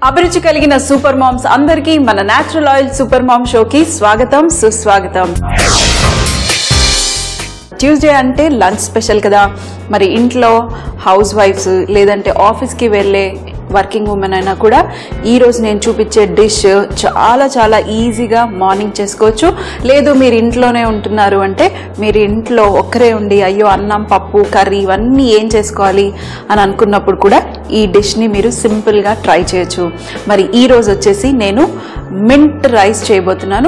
అభిరుచి కలిగిన super moms అందరికీ మన నేచురల్ ఆయిల్ సూపర్ మామ్ షోకి స్వాగతం సుస్వాగతం ట్యూస్డే అంటే లంచ్ స్పెషల్ కదా మరి ఇంట్లో హౌస్ వైఫ్స్ లేదంటే ఆఫీస్కి వెళ్ళే వర్కింగ్ ఉమెన్ అయినా కూడా ఈ రోజు నేను చూపించే డిష్ చాలా చాలా ఈజీగా మార్నింగ్ చేసుకోవచ్చు లేదు మీరు ఇంట్లోనే ఉంటున్నారు అంటే మీరు ఇంట్లో ఒక్కరే ఉండి అయ్యో అన్నం పప్పు కర్రీ ఇవన్నీ ఏం చేసుకోవాలి అని అనుకున్నప్పుడు కూడా ఈ డిష్ని మీరు సింపుల్గా ట్రై చేయొచ్చు మరి ఈ రోజు వచ్చేసి నేను మింట్ రైస్ చేయబోతున్నాను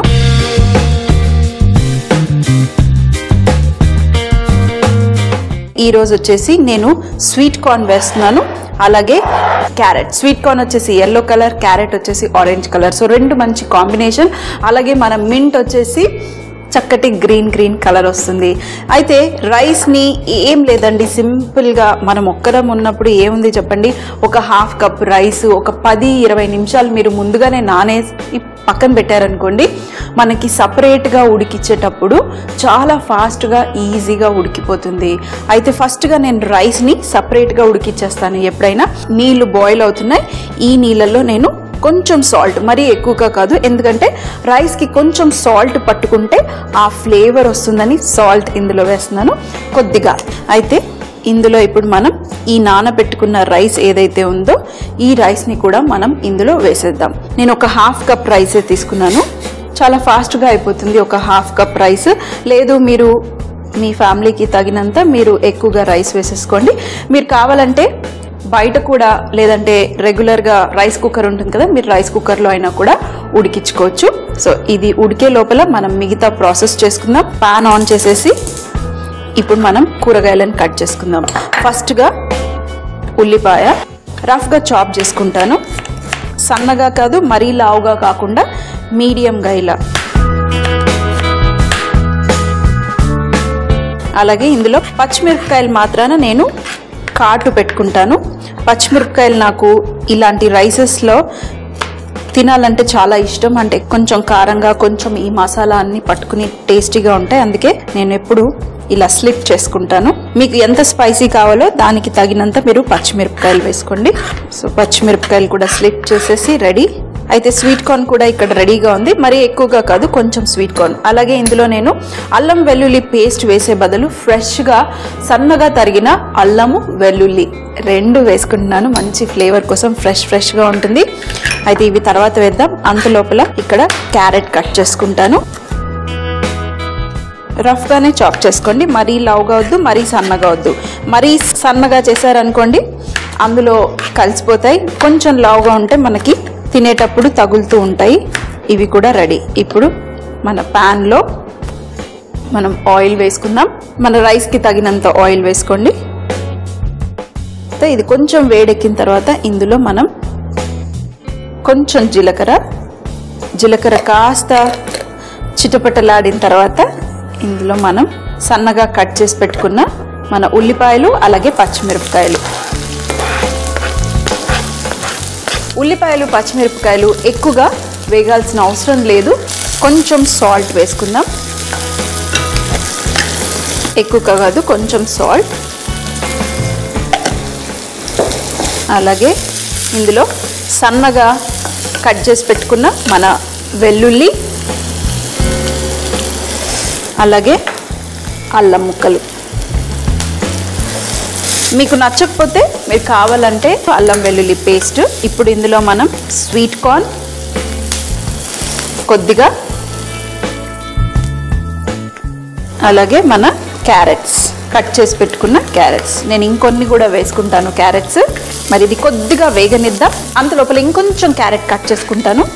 ఈ రోజు వచ్చేసి నేను స్వీట్ కార్న్ వేస్తున్నాను అలాగే క్యారెట్ స్వీట్ కార్న్ వచ్చేసి ఎల్లో కలర్ క్యారెట్ వచ్చేసి ఆరెంజ్ కలర్ సో రెండు మంచి కాంబినేషన్ అలాగే మన మింట్ వచ్చేసి చక్కటి గ్రీన్ గ్రీన్ కలర్ వస్తుంది అయితే రైస్ని ఏం లేదండి సింపుల్గా మనం ఒక్కరం ఉన్నప్పుడు ఏముంది చెప్పండి ఒక హాఫ్ కప్ రైస్ ఒక పది ఇరవై నిమిషాలు మీరు ముందుగానే నానేసి పక్కన పెట్టారనుకోండి మనకి సపరేట్గా ఉడికిచ్చేటప్పుడు చాలా ఫాస్ట్గా ఈజీగా ఉడికిపోతుంది అయితే ఫస్ట్గా నేను రైస్ని సపరేట్గా ఉడికిచ్చేస్తాను ఎప్పుడైనా నీళ్లు బాయిల్ అవుతున్నాయి ఈ నీళ్ళల్లో నేను కొంచెం సాల్ట్ మరీ ఎక్కువగా కాదు ఎందుకంటే రైస్కి కొంచెం సాల్ట్ పట్టుకుంటే ఆ ఫ్లేవర్ వస్తుందని సాల్ట్ ఇందులో వేస్తున్నాను కొద్దిగా అయితే ఇందులో ఇప్పుడు మనం ఈ నానబెట్టుకున్న రైస్ ఏదైతే ఉందో ఈ రైస్ని కూడా మనం ఇందులో వేసేద్దాం నేను ఒక హాఫ్ కప్ రైసే తీసుకున్నాను చాలా ఫాస్ట్గా అయిపోతుంది ఒక హాఫ్ కప్ రైస్ లేదు మీరు మీ ఫ్యామిలీకి తగినంత మీరు ఎక్కువగా రైస్ వేసేసుకోండి మీరు కావాలంటే బయట కూడా లేదంటే రెగ్యులర్గా రైస్ కుక్కర్ ఉంటుంది కదా మీరు రైస్ కుక్కర్లో అయినా కూడా ఉడికించుకోవచ్చు సో ఇది ఉడికే లోపల మనం మిగతా ప్రాసెస్ చేసుకుందాం పాన్ ఆన్ చేసేసి ఇప్పుడు మనం కూరగాయలను కట్ చేసుకుందాం ఫస్ట్గా ఉల్లిపాయ రఫ్గా చాప్ చేసుకుంటాను సన్నగా కాదు మరీ లావుగా కాకుండా మీడియంగా ఇలా అలాగే ఇందులో పచ్చిమిరపకాయలు మాత్రాన నేను కాటు పెట్టుకుంటాను పచ్చిమిరపకాయలు నాకు ఇలాంటి రైసెస్లో తినాలంటే చాలా ఇష్టం అంటే కొంచెం కారంగా కొంచెం ఈ మసాలా అన్ని పట్టుకుని టేస్టీగా ఉంటాయి అందుకే నేను ఎప్పుడు ఇలా స్లిప్ చేసుకుంటాను మీకు ఎంత స్పైసీ కావాలో దానికి తగినంత మీరు పచ్చిమిరపకాయలు వేసుకోండి సో పచ్చిమిరపకాయలు కూడా స్లిప్ చేసేసి రెడీ అయితే స్వీట్ కార్న్ కూడా ఇక్కడ రెడీగా ఉంది మరీ ఎక్కువగా కాదు కొంచెం స్వీట్ కార్న్ అలాగే ఇందులో నేను అల్లం వెల్లుల్లి పేస్ట్ వేసే బదులు ఫ్రెష్గా సన్నగా తరిగిన అల్లము వెల్లుల్లి రెండు వేసుకుంటున్నాను మంచి ఫ్లేవర్ కోసం ఫ్రెష్ ఫ్రెష్గా ఉంటుంది అయితే ఇవి తర్వాత వేద్దాం అంత లోపల ఇక్కడ క్యారెట్ కట్ చేసుకుంటాను రఫ్గానే చాప్ చేసుకోండి మరీ లావుగా వద్దు మరీ సన్నగా వద్దు మరీ సన్నగా చేశారనుకోండి అందులో కలిసిపోతాయి కొంచెం లావుగా ఉంటే మనకి తినేటప్పుడు తగులుతూ ఉంటాయి ఇవి కూడా రెడీ ఇప్పుడు మన ప్యాన్లో మనం ఆయిల్ వేసుకుందాం మన రైస్కి తగినంత ఆయిల్ వేసుకోండి ఇది కొంచెం వేడెక్కిన తర్వాత ఇందులో మనం కొంచెం జీలకర్ర జీలకర్ర కాస్త చిటపటలాడిన తర్వాత ఇందులో మనం సన్నగా కట్ చేసి పెట్టుకున్న మన ఉల్లిపాయలు అలాగే పచ్చిమిరపకాయలు ఉల్లిపాయలు పచ్చిమిరపకాయలు ఎక్కువగా వేగాల్సిన అవసరం లేదు కొంచెం సాల్ట్ వేసుకుందాం ఎక్కువగా కాదు కొంచెం సాల్ట్ అలాగే ఇందులో సన్నగా కట్ చేసి పెట్టుకున్న మన వెల్లుల్లి అలాగే అల్లం ముక్కలు మీకు నచ్చకపోతే మీరు కావాలంటే అల్లం వెల్లుల్లి పేస్ట్ ఇప్పుడు ఇందులో మనం స్వీట్ కార్న్ కొద్దిగా అలాగే మన క్యారెట్స్ కట్ చేసి పెట్టుకున్న క్యారెట్స్ నేను ఇంకొన్ని కూడా వేసుకుంటాను క్యారెట్స్ మరి ఇది కొద్దిగా వేగనిద్దాం అంత లోపల ఇంకొంచెం క్యారెట్ కట్ చేసుకుంటాను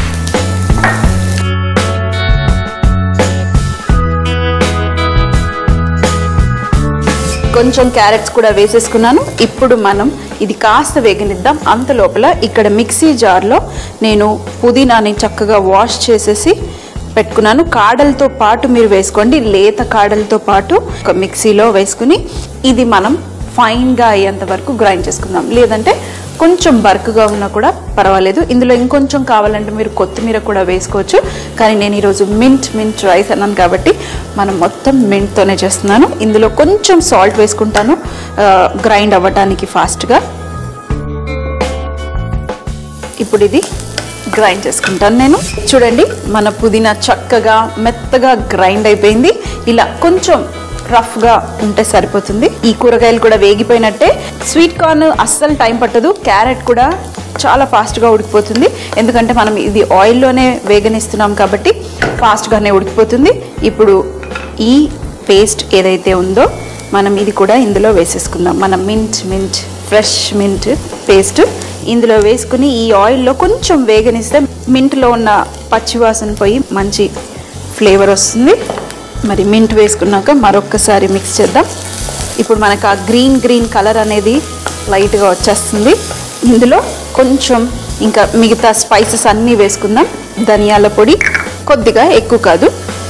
కొంచెం క్యారెట్స్ కూడా వేసేసుకున్నాను ఇప్పుడు మనం ఇది కాస్త వేగనిద్దాం అంత లోపల ఇక్కడ మిక్సీ జార్లో నేను పుదీనాని చక్కగా వాష్ చేసేసి పెట్టుకున్నాను కాడలతో పాటు మీరు వేసుకోండి లేత కాడలతో పాటు ఒక మిక్సీలో వేసుకుని ఇది మనం ఫైన్గా అయ్యేంత వరకు గ్రైండ్ చేసుకుందాం లేదంటే కొంచెం బర్క్గా ఉన్నా కూడా పర్వాలేదు ఇందులో ఇంకొంచెం కావాలంటే మీరు కొత్తిమీర కూడా వేసుకోవచ్చు కానీ నేను ఈరోజు మింట్ మింట్ రైస్ అన్నాను కాబట్టి మనం మొత్తం మింట్తోనే చేస్తున్నాను ఇందులో కొంచెం సాల్ట్ వేసుకుంటాను గ్రైండ్ అవ్వటానికి ఫాస్ట్గా ఇప్పుడు ఇది గ్రైండ్ చేసుకుంటాను నేను చూడండి మన పుదీనా చక్కగా మెత్తగా గ్రైండ్ అయిపోయింది ఇలా కొంచెం రఫ్గా ఉంటే సరిపోతుంది ఈ కూరగాయలు కూడా వేగిపోయినట్టే స్వీట్ కార్న్ అస్సలు టైం పట్టదు క్యారెట్ కూడా చాలా ఫాస్ట్గా ఉడికిపోతుంది ఎందుకంటే మనం ఇది ఆయిల్లోనే వేగనిస్తున్నాం కాబట్టి ఫాస్ట్గానే ఉడికిపోతుంది ఇప్పుడు ఈ పేస్ట్ ఏదైతే ఉందో మనం ఇది కూడా ఇందులో వేసేసుకుందాం మన mint mint fresh mint paste ఇందులో వేసుకుని ఈ ఆయిల్లో కొంచెం వేగనిస్తే మింట్లో ఉన్న పచ్చివాసన పోయి మంచి ఫ్లేవర్ వస్తుంది మరి మింట్ వేసుకున్నాక మరొక్కసారి మిక్స్ చేద్దాం ఇప్పుడు మనకు ఆ గ్రీన్ గ్రీన్ కలర్ అనేది లైట్గా వచ్చేస్తుంది ఇందులో కొంచెం ఇంకా మిగతా స్పైసెస్ అన్నీ వేసుకుందాం ధనియాల పొడి కొద్దిగా ఎక్కువ కాదు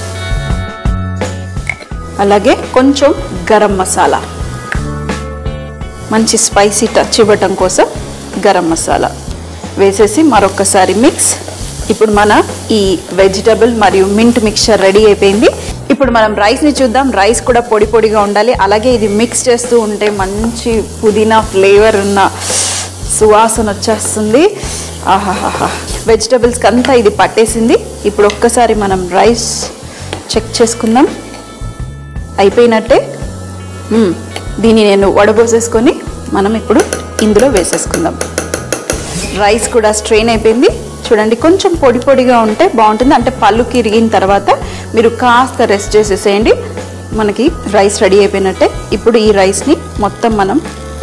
అలాగే కొంచెం గరం మసాలా మంచి స్పైసీ టచ్ ఇవ్వటం కోసం గరం మసాలా వేసేసి మరొకసారి మిక్స్ ఇప్పుడు మన ఈ వెజిటబుల్ మరియు మింట్ మిక్చర్ రెడీ అయిపోయింది ఇప్పుడు మనం రైస్ని చూద్దాం రైస్ కూడా పొడి పొడిగా ఉండాలి అలాగే ఇది మిక్స్ చేస్తూ ఉంటే మంచి పుదీనా ఫ్లేవర్ ఉన్న సువాసన వచ్చేస్తుంది ఆహాహాహా వెజిటబుల్స్కి అంతా ఇది పట్టేసింది ఇప్పుడు ఒక్కసారి మనం రైస్ చెక్ చేసుకుందాం అయిపోయినట్టే మ్మ్. దీన్ని నేను వడబోసేసుకొని మనం ఇప్పుడు ఇందులో వేసేసుకుందాం రైస్ కూడా స్ట్రెయిన్ అయిపోయింది చూడండి కొంచెం పొడి పొడిగా ఉంటే బాగుంటుంది అంటే పళ్ళుకి ఇరిగిన తర్వాత మీరు కాస్త రెస్ట్ చేసేసేయండి మనకి రైస్ రెడీ అయిపోయినట్టే ఇప్పుడు ఈ రైస్ని మొత్తం మనం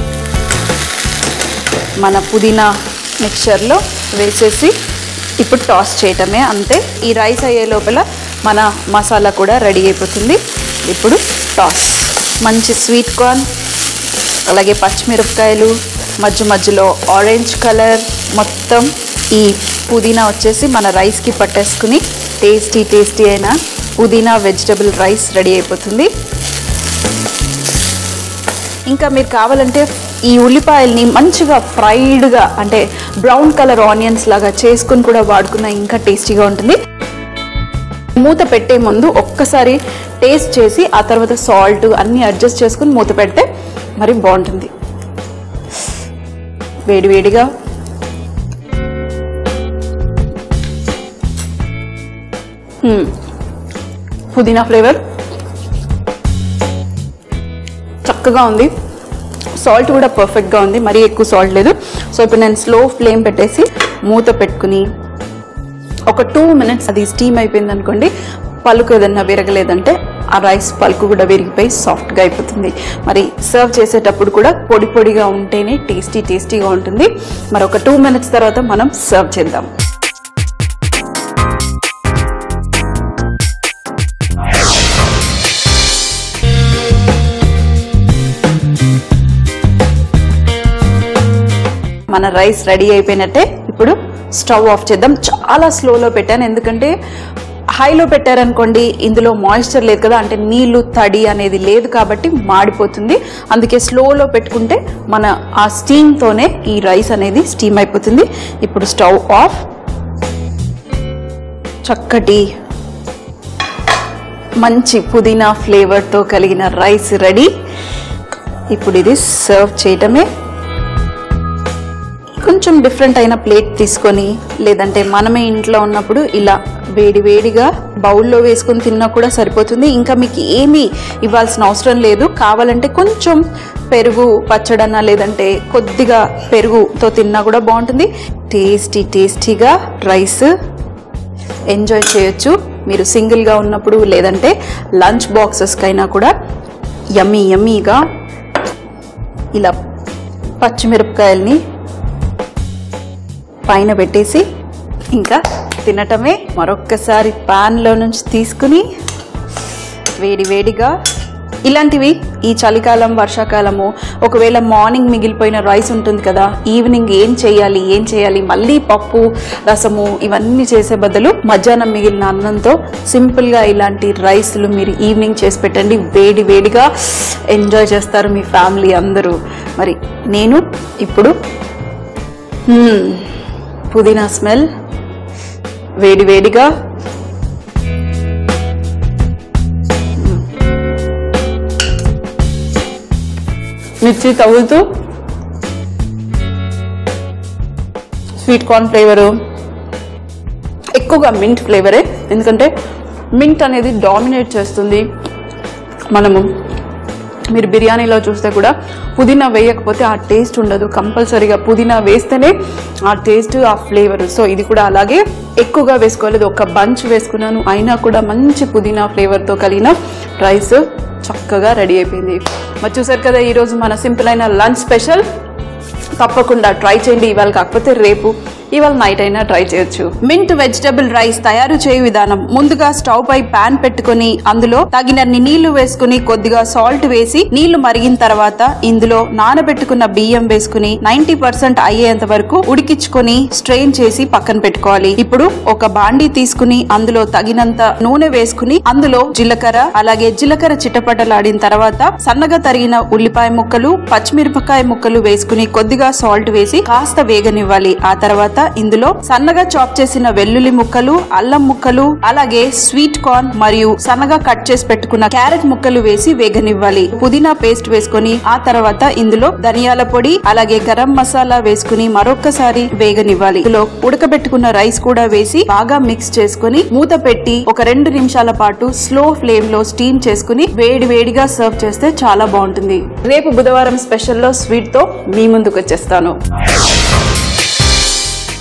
మన పుదీనా మిక్చర్లో వేసేసి ఇప్పుడు టాస్ చేయటమే అంతే ఈ రైస్ అయ్యే లోపల మన మసాలా కూడా రెడీ అయిపోతుంది ఇప్పుడు టాస్ మంచి స్వీట్ కార్న్ అలాగే పచ్చిమిరపకాయలు మధ్య మధ్యలో ఆరెంజ్ కలర్ మొత్తం ఈ పుదీనా వచ్చేసి మన రైస్కి పట్టేసుకుని టేస్టీ టేస్టీ అయిన పుదీనా వెజిటబుల్ రైస్ రెడీ అయిపోతుంది ఇంకా మీరు కావాలంటే ఈ ఉల్లిపాయల్ని మంచిగా ఫ్రైడ్గా అంటే బ్రౌన్ కలర్ ఆనియన్స్ లాగా చేసుకుని కూడా వాడుకున్న ఇంకా టేస్టీగా ఉంటుంది మూత పెట్టే ముందు ఒక్కసారి టేస్ట్ చేసి ఆ తర్వాత సాల్ట్ అన్నీ అడ్జస్ట్ చేసుకుని మూత పెడితే మరి బాగుంటుంది వేడివేడిగా మ్మ్. పుదీనా ఫ్లేవర్ చక్కగా ఉంది సాల్ట్ కూడా పర్ఫెక్ట్గా ఉంది మరీ ఎక్కువ సాల్ట్ లేదు సో ఇప్పుడు నేను స్లో ఫ్లేమ్ పెట్టేసి మూత పెట్టుకుని ఒక టూ మినిట్స్ అది స్టీమ్ అయిపోయింది అనుకోండి పలుకు ఏదన్నా విరగలేదంటే ఆ రైస్ పలుకు కూడా విరిగిపోయి సాఫ్ట్గా అయిపోతుంది మరి సర్వ్ చేసేటప్పుడు కూడా పొడి పొడిగా ఉంటేనే టేస్టీ టేస్టీగా ఉంటుంది మరి ఒక టూ మినిట్స్ తర్వాత మనం సర్వ్ చేద్దాం మన రైస్ రెడీ అయిపోయినట్టే ఇప్పుడు స్టవ్ ఆఫ్ చేద్దాం చాలా స్లోలో పెట్టాను ఎందుకంటే హైలో పెట్టారనుకోండి ఇందులో మాయిశ్చర్ లేదు కదా అంటే నీళ్లు తడి అనేది లేదు కాబట్టి మాడిపోతుంది అందుకే స్లోలో పెట్టుకుంటే మన ఆ స్టీమ్తోనే ఈ రైస్ అనేది స్టీమ్ అయిపోతుంది ఇప్పుడు స్టవ్ ఆఫ్ చక్కటి మంచి పుదీనా ఫ్లేవర్తో కలిగిన రైస్ రెడీ ఇప్పుడు ఇది సర్వ్ చేయటమే కొంచెం డిఫరెంట్ అయిన ప్లేట్ తీసుకొని లేదంటే మనమే ఇంట్లో ఉన్నప్పుడు ఇలా వేడి వేడిగా బౌల్లో వేసుకొని తిన్నా కూడా సరిపోతుంది ఇంకా మీకు ఏమీ ఇవ్వాల్సిన అవసరం లేదు కావాలంటే కొంచెం పెరుగు పచ్చడన్నా లేదంటే కొద్దిగా పెరుగుతో తిన్నా కూడా బాగుంటుంది టేస్టీ టేస్టీగా రైస్ ఎంజాయ్ చేయొచ్చు మీరు సింగిల్గా ఉన్నప్పుడు లేదంటే లంచ్ బాక్సెస్కైనా కూడా యమ్మీ యమ్మీగా ఇలా పచ్చిమిరపకాయల్ని పైన పెట్టేసి ఇంకా తినటమే మరొక్కసారి పాన్లో నుంచి తీసుకుని వేడి వేడిగా ఇలాంటివి ఈ చలికాలం వర్షాకాలము ఒకవేళ మార్నింగ్ మిగిలిపోయిన రైస్ ఉంటుంది కదా ఈవినింగ్ ఏం చేయాలి ఏం చేయాలి మళ్ళీ పప్పు రసము ఇవన్నీ చేసే బదులు మధ్యాహ్నం మిగిలిన అన్నంతో సింపుల్గా ఇలాంటి రైస్లు మీరు ఈవినింగ్ చేసి పెట్టండి వేడి వేడిగా ఎంజాయ్ చేస్తారు మీ ఫ్యామిలీ అందరూ మరి నేను ఇప్పుడు మ్మ్, పుదీనా స్మెల్ వేడి వేడిగా మిర్చి తగులుతూ స్వీట్ కార్న్ ఫ్లేవరు ఎక్కువగా మింట్ ఫ్లేవరే ఎందుకంటే మింట్ అనేది డామినేట్ చేస్తుంది మనము మీరు బిర్యానీలో చూస్తే కూడా పుదీనా వేయకపోతే ఆ టేస్ట్ ఉండదు కంపల్సరీగా పుదీనా వేస్తేనే ఆ టేస్ట్ ఆ ఫ్లేవర్ సో ఇది కూడా అలాగే ఎక్కువగా వేసుకోలేదు ఒక బంచ్ వేసుకున్నాను అయినా కూడా మంచి పుదీనా ఫ్లేవర్తో కలిగిన రైస్ చక్కగా రెడీ అయిపోయింది మరి చూసారు కదా ఈరోజు మన సింపుల్ అయిన లంచ్ స్పెషల్ తప్పకుండా ట్రై చేయండి ఇవాళ కాకపోతే రేపు ఇవాళ నైట్ అయినా ట్రై చేయొచ్చు మింట్ వెజిటబుల్ రైస్ తయారు చేయు విధానం ముందుగా స్టవ్ పై పాన్ పెట్టుకుని అందులో తగినన్ని నీళ్లు వేసుకుని కొద్దిగా సాల్ట్ వేసి నీళ్లు మరిగిన తర్వాత ఇందులో నానబెట్టుకున్న బియ్యం వేసుకుని నైన్టీ పర్సెంట్ అయ్యేంత వరకు ఉడికించుకొని స్ట్రెయిన్ చేసి పక్కన పెట్టుకోవాలి ఇప్పుడు ఒక బాండీ తీసుకుని అందులో తగినంత నూనె వేసుకుని అందులో జీలకర్ర అలాగే జీలకర్ర చిటపటలాడిన తర్వాత సన్నగా తరిగిన ఉల్లిపాయ ముక్కలు పచ్చిమిరపకాయ ముక్కలు వేసుకుని కొద్దిగా సాల్ట్ వేసి కాస్త వేగనివ్వాలి ఆ తర్వాత ఇందులో సన్నగా చాప్ చేసిన వెల్లుల్లి ముక్కలు అల్లం ముక్కలు అలాగే స్వీట్ కార్న్ మరియు సన్నగా కట్ చేసి పెట్టుకున్న క్యారెట్ ముక్కలు వేసి వేగనివ్వాలి పుదీనా పేస్ట్ వేసుకొని ఆ తర్వాత ఇందులో ధనియాల పొడి అలాగే గరం మసాలా వేసుకుని మరొక్కసారి వేగనివ్వాలి ఇందులో ఉడకబెట్టుకున్న రైస్ కూడా వేసి బాగా మిక్స్ చేసుకుని మూత పెట్టి ఒక రెండు నిమిషాల పాటు స్లో ఫ్లేమ్ లో స్టీమ్ చేసుకుని వేడి వేడిగా సర్వ్ చేస్తే చాలా బాగుంటుంది రేపు బుధవారం స్పెషల్ లో స్వీట్ తో మీ ముందుకు వచ్చేస్తాను